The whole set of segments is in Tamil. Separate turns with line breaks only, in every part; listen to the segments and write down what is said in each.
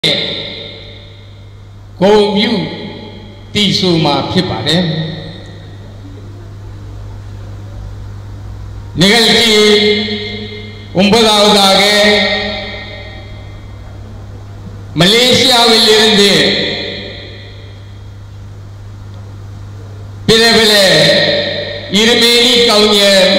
ဂုံပြုတည်ဆူမှာဖြစ်ပါတယ်நிகழ்ச்சி ஒன்பதாவதாக மலேசியாவில் இருந்து பிரபல இருமேனி கவிஞர்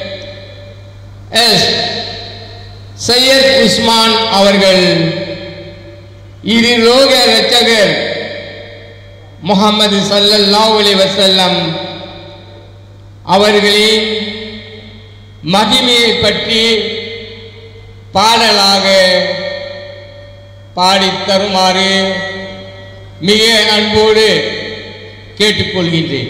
எஸ் சையத் உஸ்மான் அவர்கள் இரு லோக ரச்சகர் முகமது சல்லல்லாஹு அலைஹி வஸல்லம் அவர்களின் மகிமையை பற்றி பாடலாக பாடித் தருமாறு மிக அன்போடு கேட்டுக்கொள்கின்றேன்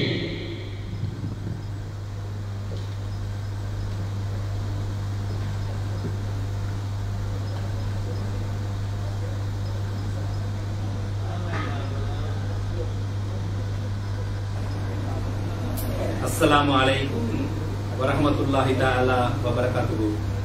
அஸ்ஸலாமு அலைக்கும் வரஹமத்துல்லாஹி தஆலா வபரகாத்துஹு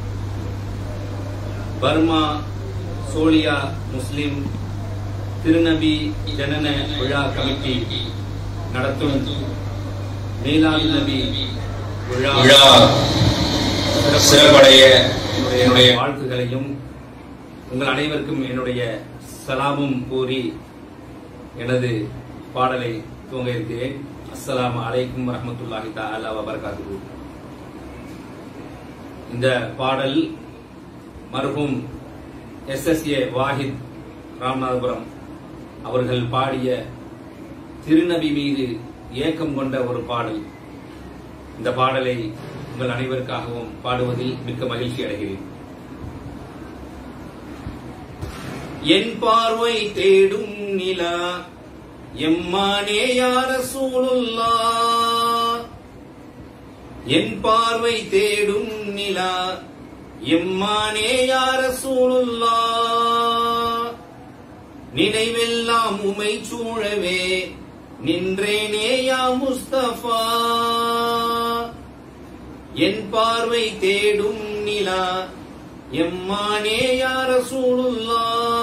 பர்மா சோலியா முஸ்லிம் திருநபி ஜனன விழா கமிட்டி நடத்தும் மீலாது நபி விழா
விழா சிறப்படைய
என்னுடைய
என்னுடைய
வாழ்த்துகளையும் உங்கள் அனைவருக்கும் என்னுடைய சலாமும் கூறி எனது பாடலை துவங்க இருக்கிறேன் அஸ்ஸலாமு அலைக்கும் வரஹ்மத்துல்லாஹி தஆலா வபரகாத்துஹு இந்த பாடல் மர்ஹூம் எஸ்எஸ்ஏ வாஹித் ராமநாதபுரம் அவர்கள் பாடிய திருநபி மீது ஏக்கம் கொண்ட ஒரு பாடல் இந்த பாடலை உங்கள் அனைவருக்காகவும் பாடுவதில் மிக்க மகிழ்ச்சி அடைகிறேன் என் பார்வை தேடும் நிலா எம்மானே யார சூழுல்லா என் பார்வை தேடும் நிலா எம்மானே யார சூழுல்லா நினைவெல்லாம் உமை சூழவே நின்றேனே யா முஸ்தபா என் பார்வை தேடும் நிலா எம்மானே யார சூழுல்லா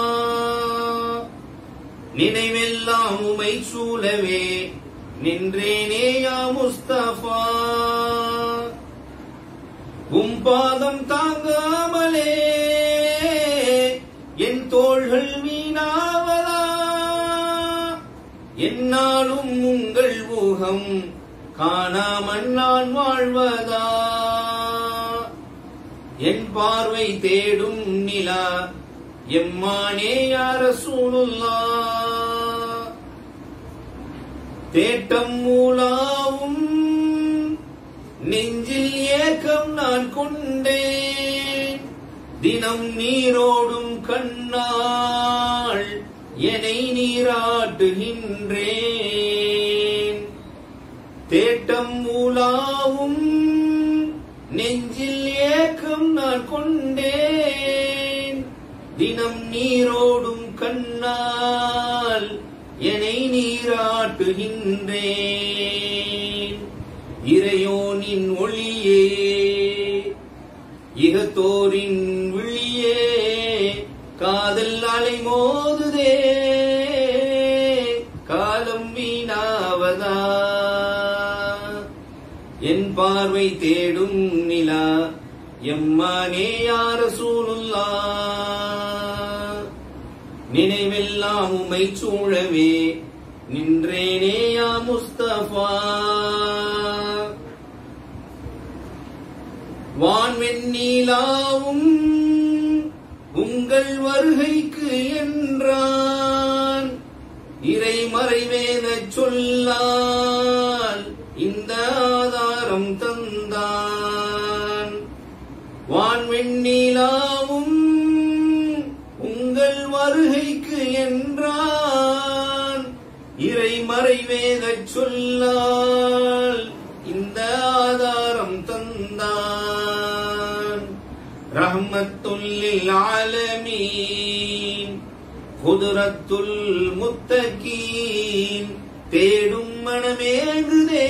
நினைவெல்லாம் உமை சூழவே நின்றேனே யா முஸ்தபா உம் பாதம் தாங்காமலே என் தோள்கள் வீணாவதா என்னாலும் உங்கள் ஊகம் காணாமல் நான் வாழ்வதா என் பார்வை தேடும் நிலா எம்மானே யார சூழுல்லா தேட்டம் மூலாவும் நெஞ்சில் ஏக்கம் நான் கொண்டேன் தினம் நீரோடும் கண்ணாள் என்னை நீராட்டுகின்றேன் தேட்டம் மூலாவும் நெஞ்சில் ஏக்கம் நான் கொண்டேன் தினம் நீரோடும் கண்ணால் என்னை நீராட்டுகின்றேன் இறையோனின் ஒளியே இகத்தோரின் விழியே காதல் அலை மோதுதே காலம் வீணாவதா என் பார்வை தேடும் நிலா எம்மானே யார சூழுல்லா நினைவெல்லாம் உமை சூழவே நின்றேனே யா முஸ்தபா வான்வெண்ணீலாவும் உங்கள் வருகைக்கு என்றான் இறைமறை வேத சொல்லால் இந்த ஆதாரம் தந்தான் வான்வெண்ணீலாவும் உங்கள் வருகைக்கு என்றான் இறைமறை வேத சொல்லால் இந்த ஆதாரம் தந்தான் ரஹ்மத்துல்லில் ஆலமீன் குதிரத்துல் முத்தகீன் தேடும் மனமேகுதே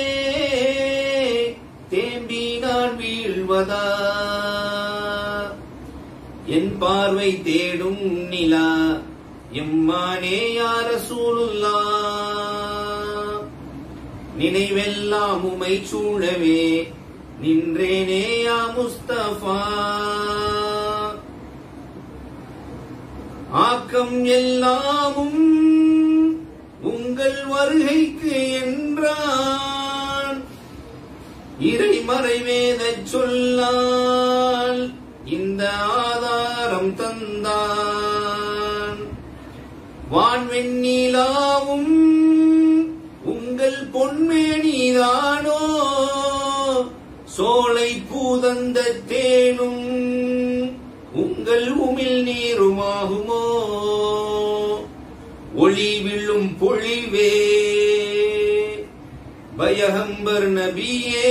தேம்பி நான் வீழ்வதா என் பார்வை தேடும் நிலா எம்மானே யார சூழுல்லா நினைவெல்லாம் உமை சூழவே நின்றேனே யா முஸ்தபா ஆக்கம் எல்லாமும் உங்கள் வருகைக்கு என்றான் இறைமறை வேதச் சொல்லால் இந்த ஆதாரம் தந்தான் வான்வெண்ணிலாவும் உங்கள் பொன்மேனிதானோ சோலை பூதந்த தேனும் உங்கள் உமிழ் நீருமாகுமோ ஒளி விழும் பொழிவே பயகம்பர் நபியே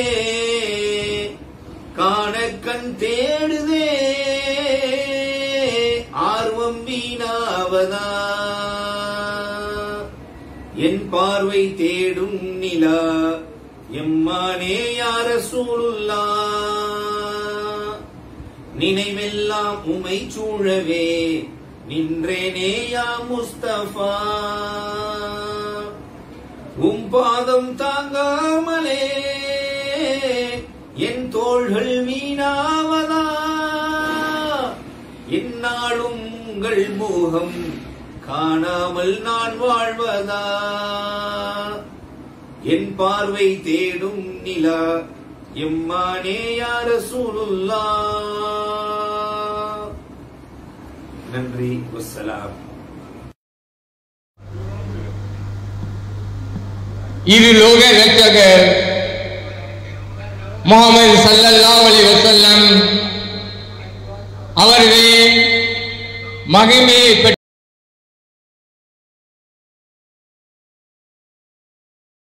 காண கண் தேடுதே ஆர்வம் வீணாவதா என் பார்வை தேடும் நிலா எம்மானே யார சூழுல்லா நினைவெல்லாம் உமை சூழவே நின்றேனே யா முஸ்தபா உம் பாதம் தாங்காமலே என் தோள்கள் வீணாவதா என்னாலும் உங்கள் மோகம் காணாமல் நான் வாழ்வதா என் பார்வை தேடும் நிலா எம்மானே யார சூழுல்லா நன்றி வசலாம்
இரு லோக ரட்சகர் முகமது சல்லல்லாஹு அலைஹி வஸல்லம் அவர்கள் மகிமையை பெற்ற